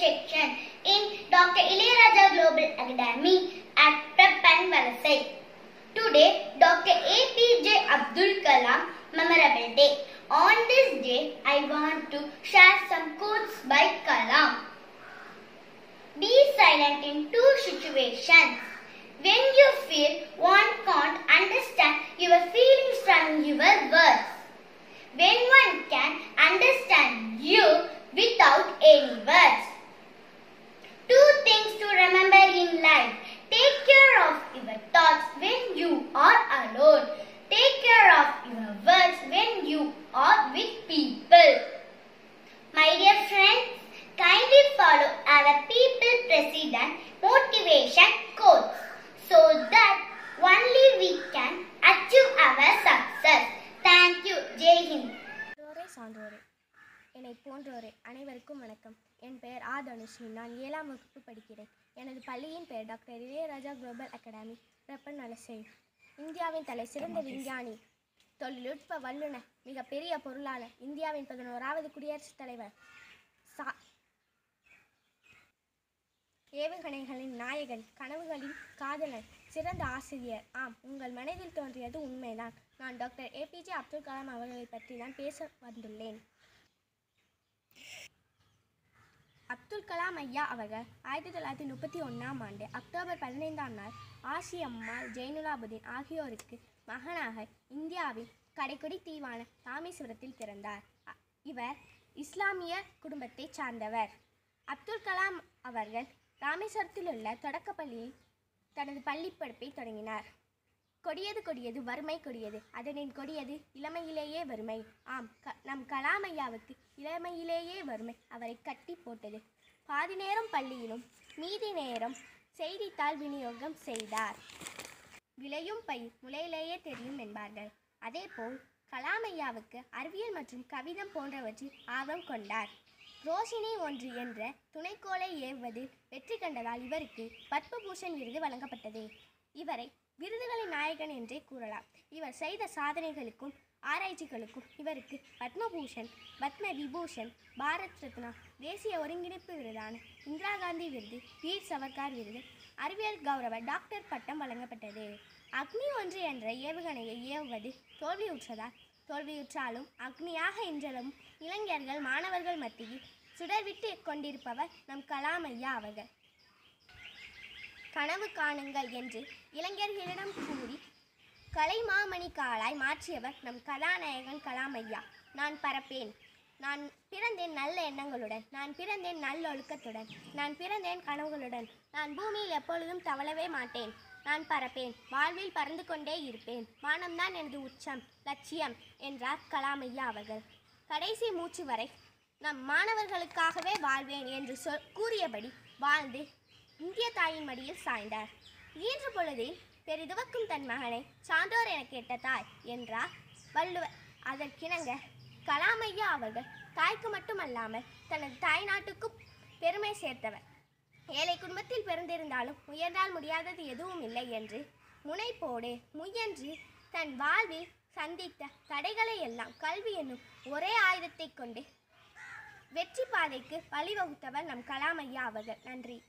section in Dr. Ilayaraja Global Academy at Preppan Valasai. Today, Dr. APJ Abdul Kalam Memorable Day. On this day, I want to share some quotes by Kalam. Be silent in two situations. When you feel one can't understand your feelings from your words. When one can understand you without any words. Two things to remember in life. Take care of your thoughts when you are alone. Take care of your words when you are with people. My dear friends, kindly follow our people president motivation quotes so that only we can achieve our success. Thank you. Jai Hind. சான்றோரே சான்றோரே என்னை போன்றோரே அனைவருக்கும் வணக்கம் என் பெயர் ஆ தனுஸ்ரீ நான் ஏழாம் வகுப்பு படிக்கிறேன் எனது பள்ளியின் பெயர் டாக்டர் இளையராஜா குளோபல் அகாடமி ரெப்பன் வலசை இந்தியாவின் தலை சிறந்த விஞ்ஞானி தொழில்நுட்ப வல்லுநர் மிகப்பெரிய பொருளாளர் இந்தியாவின் பதினோராவது குடியரசுத் தலைவர் சா ஏவுகணைகளின் நாயகன் கனவுகளின் காதலன் சிறந்த ஆசிரியர் ஆம் உங்கள் மனதில் தோன்றியது உண்மைதான் நான் டாக்டர் ஏபிஜே அப்துல் கலாம் அவர்களை பற்றி தான் பேச வந்துள்ளேன் அப்துல் கலாம் ஐயா அவர்கள் ஆயிரத்தி தொள்ளாயிரத்தி முப்பத்தி ஒன்றாம் ஆண்டு அக்டோபர் பதினைந்தாம் நாள் ஆசி அம்மாள் ஜெயினுலாபுதீன் ஆகியோருக்கு மகனாக இந்தியாவின் கடைக்கொடி தீவான ராமேஸ்வரத்தில் பிறந்தார் அ- இவர் இஸ்லாமிய குடும்பத்தைச் சார்ந்தவர் அப்துல் கலாம் அவர்கள் ராமேஸ்வரத்தில் உள்ள தொடக்கப்பள்ளியில் தனது பள்ளிப் படிப்பை தொடங்கினார் கொடியது கொடியது வறுமை கொடியது அதனின் கொடியது இளமையிலேயே வறுமை ஆம் க நம் கலாம் ஐயாவுக்கு இளமையிலேயே வறுமை அவரை கட்டி போட்டது பாதி நேரம் பள்ளியிலும் மீதி நேரம் செய்தித்தாள் விநியோகம் செய்தார் விளையும் பயிர் முளையிலேயே தெரியும் என்பார்கள் அதேபோல் கலாம் ஐயாவுக்கு அறிவியல் மற்றும் கவிதம் போன்றவற்றில் ஆர்வம் கொண்டார் ரோஷினி ஒன்று என்ற துணைக்கோளை ஏவுவதில் வெற்றி கண்டதால் இவருக்கு பத்மபூஷன் விருது வழங்கப்பட்டது இவரை விருதுகளின் நாயகன் என்றே கூறலாம் இவர் செய்த சாதனைகளுக்கும் ஆராய்ச்சிகளுக்கும் இவருக்கு பத்மபூஷன் பத்ம விபூஷன் பாரத் ரத்னா தேசிய ஒருங்கிணைப்பு விருதான இந்திரா காந்தி விருது வீர் சவர்கார் விருது அறிவியல் கௌரவ டாக்டர் பட்டம் வழங்கப்பட்டது அக்னி ஒன்று என்ற ஏவுகணையை ஏவுவது தோல்வியுற்றதால் தோல்வியுற்றாலும் அக்னியாக இன்றளவும் இளைஞர்கள் மாணவர்கள் மத்தியில் சுடர்விட்டு கொண்டிருப்பவர் நம் கலாம் ஐயா அவர்கள் கனவு காணுங்கள் என்று இளைஞர்களிடம் கூறி கலைமாமணி காலாய் மாற்றியவர் நம் கதாநாயகன் கலாம் ஐயா நான் பரப்பேன் நான் பிறந்தேன் நல்ல எண்ணங்களுடன் நான் பிறந்தேன் நல்லொழுக்கத்துடன் நான் பிறந்தேன் கனவுகளுடன் நான் பூமியில் எப்பொழுதும் தவளவே மாட்டேன் நான் பறப்பேன் வாழ்வில் பறந்து கொண்டே இருப்பேன் வானம்தான் எனது உச்சம் லட்சியம் என்றார் கலாம் ஐயா அவர்கள் கடைசி மூச்சு வரை நம் மாணவர்களுக்காகவே வாழ்வேன் என்று சொல் கூறியபடி வாழ்ந்து இந்திய தாயின் மடியில் சாய்ந்தார் ஈன்ற பொழுதில் பெரிதுவக்கும் தன் மகனை சான்றோர் என கேட்ட தாய் என்றார் வள்ளுவர் அதற்கிணங்க கலாமையா அவர்கள் தாய்க்கு மட்டுமல்லாமல் தனது தாய் நாட்டுக்கும் பெருமை சேர்த்தவர் ஏழை குடும்பத்தில் பிறந்திருந்தாலும் முயன்றால் முடியாதது எதுவும் இல்லை என்று முனைப்போடு முயன்று தன் வாழ்வில் சந்தித்த தடைகளை எல்லாம் கல்வி என்னும் ஒரே ஆயுதத்தை கொண்டு வெற்றி பாதைக்கு வழிவகுத்தவர் நம் கலாம் ஐயா அவர்கள் நன்றி